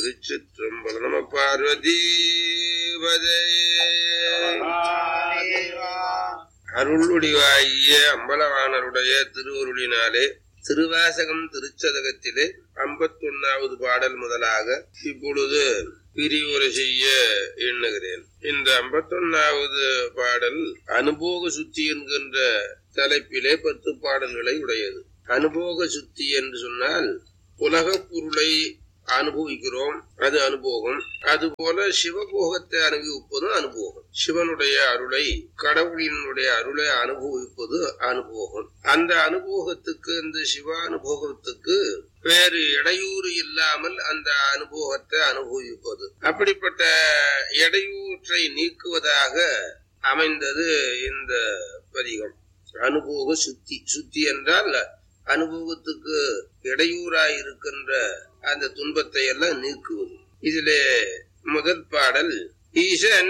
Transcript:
திருச்சிற்றம்பலம் நம பார்வதி அருளுடிவாகிய அம்பலவாணருடைய திருவருளினாலே திருவாசகம் திருச்சதகத்திலே ஐம்பத்தொன்னாவது பாடல் முதலாக இப்பொழுது பிரிவுரை செய்ய எண்ணுகிறேன் இந்த ஐம்பத்தொன்னாவது பாடல் அனுபோக சுத்தி என்கின்ற தலைப்பிலே பத்து பாடல்களை உடையது அனுபோக சுத்தி என்று சொன்னால் உலகப் பொருளை அனுபவிக்கிறோம் அது அனுபவம் அதுபோல சிவபோகத்தை அனுபவிப்பதும் அனுபவம் சிவனுடைய அருளை கடவுளினுடைய அருளை அனுபவிப்பது அனுபவம் அந்த அனுபவத்துக்கு இந்த சிவ அனுபவத்துக்கு வேறு இடையூறு இல்லாமல் அந்த அனுபவத்தை அனுபவிப்பது அப்படிப்பட்ட இடையூற்றை நீக்குவதாக அமைந்தது இந்த பதிகம் அனுபவ சுத்தி சுத்தி என்றால் அனுபவத்துக்கு இடையூறாய் இருக்கின்ற அந்த துன்பத்தை எல்லாம் நீக்குவது இதிலே முதல் பாடல் ஈசன